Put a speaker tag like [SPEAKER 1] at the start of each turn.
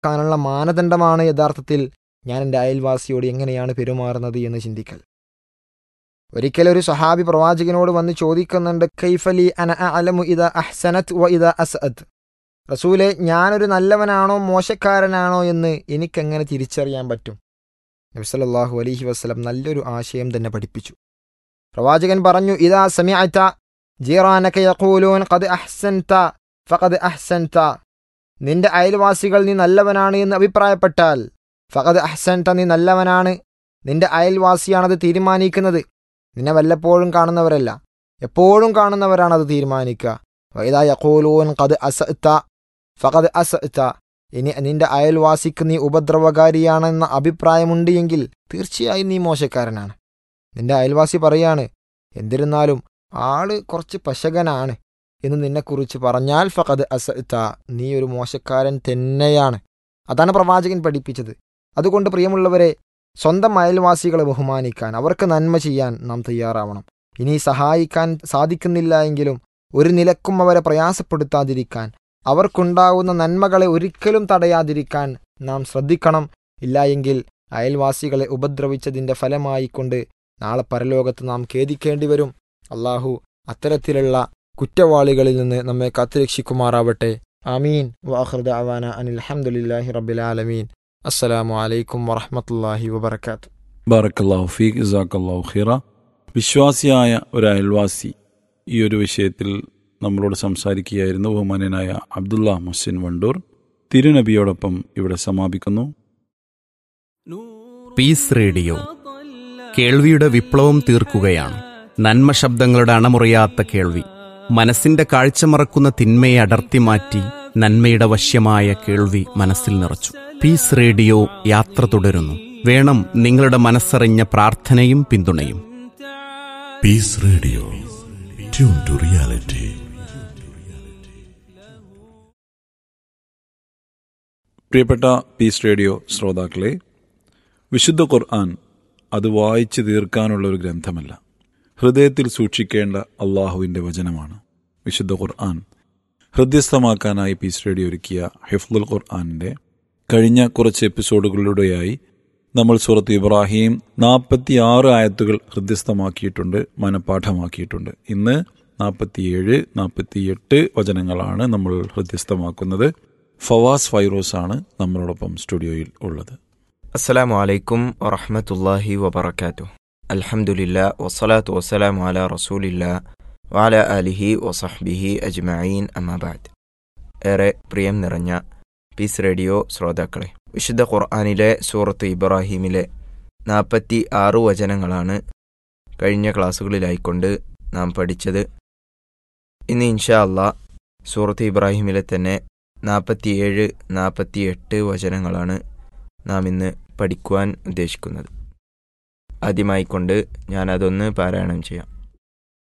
[SPEAKER 1] ക്കാനുള്ള മാനദണ്ഡമാണ് യഥാർത്ഥത്തിൽ ഞാൻ എൻ്റെ അയൽവാസിയോട് എങ്ങനെയാണ് പെരുമാറുന്നത് എന്ന് ചിന്തിക്കൽ ഒരിക്കൽ ഒരു സഹാബി പ്രവാചകനോട് വന്ന് ചോദിക്കുന്നുണ്ട് കൈഫലി അന അലമു ഇത അഹ്സനത് വ ഇത അസ്അദ് റസൂലെ ഞാനൊരു നല്ലവനാണോ മോശക്കാരനാണോ എന്ന് എനിക്കെങ്ങനെ തിരിച്ചറിയാൻ പറ്റും നബി സല്ലല്ലാഹു അലൈഹി വസല്ലം നല്ലൊരു ആശയം തന്നെ പഠിപ്പിച്ചു പ്രവാചകൻ പറഞ്ഞു ഇതാ സമിഅത ജീറാനക യഖൂലൂൻ ഖദ് അഹ്സൻത ഫഖദ് അഹ്സൻത നിന്റെ അയൽവാസികൾ നീ നല്ലവനാണ് എന്ന് അഭിപ്രായപ്പെട്ടാൽ ഫഖദ് അഹ്സൻത നീ നല്ലവനാണ് നിന്റെ അയൽവാസിയാണത് തീരുമാനിക്കുന്നത് നിന്നെ വല്ലപ്പോഴും കാണുന്നവരല്ല എപ്പോഴും കാണുന്നവരാണ് അത് തീരുമാനിക്കുക വൈദാ യഖൂലൂൻ ഖദ് അസഅത ഫഖദ് അസഅത ഇനി നിന്റെ അയൽവാസിക്ക് നീ ഉപദ്രവകാരിയാണെന്ന അഭിപ്രായമുണ്ട് എങ്കിൽ തീർച്ചയായും നീ മോശക്കാരനാണ് നിന്റെ അയൽവാസി പറയാണ് എന്നിരുന്നാലും ആള് കുറച്ച് പശകനാണ് എന്ന് നിന്നെക്കുറിച്ച് പറഞ്ഞാൽ ഫഖദ് അസഅത നീ ഒരു മോശക്കാരൻ തന്നെയാണ് അതാണ് പ്രവാചകൻ പഠിപ്പിച്ചത് അതുകൊണ്ട് പ്രിയമുള്ളവരെ സ്വന്തം അയൽവാസികളെ ബഹുമാനിക്കാൻ അവർക്ക് നന്മ ചെയ്യാൻ നാം തയ്യാറാവണം ഇനി സഹായിക്കാൻ സാധിക്കുന്നില്ല എങ്കിലും ഒരു നിലക്കും അവരെ പ്രയാസപ്പെടുത്താതിരിക്കാൻ അവർക്കുണ്ടാകുന്ന നന്മകളെ ഒരിക്കലും തടയാതിരിക്കാൻ നാം ശ്രദ്ധിക്കണം ഇല്ല എങ്കിൽ അയൽവാസികളെ ഉപദ്രവിച്ചതിൻ്റെ ഫലമായിക്കൊണ്ട് നാളെ പരലോകത്ത് നാം ഖേദിക്കേണ്ടി വരും അള്ളാഹു അത്തരത്തിലുള്ള കുറ്റവാളികളിൽ നിന്ന് നമ്മെ കാത്തുരക്ഷിക്കുമാറാവട്ടെ ആമീൻ വാഹൃദ അവാന അനിൽ അഹമ്മദില്ലാഹി റബ്ബിലാലമീൻ അസ്സലാമു അലൈക്കും വറഹമത്തല്ലാഹി വബർക്കാത്തു
[SPEAKER 2] ബാറക്കല്ലാഹു ഫീഖ് ഇസാക്കല്ലാഹു ഖീറ വിശ്വാസിയായ ഒരു അയൽവാസി ഈ ഒരു വിഷയത്തിൽ നമ്മളോട് സംസാരിക്കുകയായിരുന്നു ബഹുമാനനായ അബ്ദുള്ള മുഹസിൻ വണ്ടൂർ തിരുനബിയോടൊപ്പം ഇവിടെ സമാപിക്കുന്നു
[SPEAKER 3] പീസ് റേഡിയോ കേൾവിയുടെ വിപ്ലവം തീർക്കുകയാണ് നന്മ ശബ്ദങ്ങളുടെ അണമുറിയാത്ത കേൾവി മനസ്സിന്റെ കാഴ്ച മറക്കുന്ന തിന്മയെ അടർത്തി മാറ്റി നന്മയുടെ വശ്യമായ കേൾവി മനസ്സിൽ നിറച്ചു പീസ് റേഡിയോ യാത്ര തുടരുന്നു വേണം നിങ്ങളുടെ മനസ്സറിഞ്ഞ പ്രാർത്ഥനയും പിന്തുണയും
[SPEAKER 4] Peace Radio. Tune to reality.
[SPEAKER 2] പ്രിയപ്പെട്ട പീസ് റേഡിയോ ശ്രോതാക്കളെ വിശുദ്ധ ഖുർആൻ അത് വായിച്ചു തീർക്കാനുള്ള ഒരു ഗ്രന്ഥമല്ല ഹൃദയത്തിൽ സൂക്ഷിക്കേണ്ട അള്ളാഹുവിൻ്റെ വചനമാണ് വിശുദ്ധ ഖുർആൻ ഹൃദ്യസ്ഥമാക്കാനായി പീസ് റേഡിയോ ഒരുക്കിയ ഹിഫ്ലുൽ ഖുർആാനിൻ്റെ കഴിഞ്ഞ കുറച്ച് എപ്പിസോഡുകളിലൂടെയായി നമ്മൾ സൂറത്ത് ഇബ്രാഹിം നാൽപ്പത്തി ആറ് ആയത്തുകൾ ഹൃദ്യസ്ഥമാക്കിയിട്ടുണ്ട് മനഃപ്പാഠമാക്കിയിട്ടുണ്ട് ഇന്ന് നാൽപ്പത്തിയേഴ് നാൽപ്പത്തിയെട്ട് വചനങ്ങളാണ് നമ്മൾ ഹൃദ്യസ്ഥമാക്കുന്നത് ഫവാസ് ഫൈറോസ് ആണ് നമ്മളോടൊപ്പം സ്റ്റുഡിയോയിൽ ഉള്ളത്
[SPEAKER 5] അസ്സലാമു അലൈക്കും വറഹ്മത്തുള്ളാഹി വബറകാതുഹു അൽഹംദുലില്ലാ വസ്സലാത്തു വസ്സലാമു അലാ റസൂലില്ലാ വഅല ആലിഹി വസഹ്ബിഹി അജ്മഈൻ അമ്മാ ബഅദ് ഏറെ പ്രിയം നിറഞ്ഞ പീസ് റേഡിയോ ശ്രോതാക്കളെ വിശുദ്ധ ഖുർആനിലെ സൂറത്ത് ഇബ്രാഹീമിലെ നാൽപ്പത്തി ആറ് വചനങ്ങളാണ് കഴിഞ്ഞ ക്ലാസ്സുകളിലായിക്കൊണ്ട് നാം പഠിച്ചത് ഇന്ന് ഇൻഷാ അള്ളാ സൂറത്ത് ഇബ്രാഹീമിലെ തന്നെ നാൽപ്പത്തിയേഴ് നാൽപ്പത്തിയെട്ട് വചനങ്ങളാണ് നാം ഇന്ന് പഠിക്കുവാൻ ഉദ്ദേശിക്കുന്നത് ആദ്യമായിക്കൊണ്ട് ഞാൻ അതൊന്ന് പാരായണം ചെയ്യാം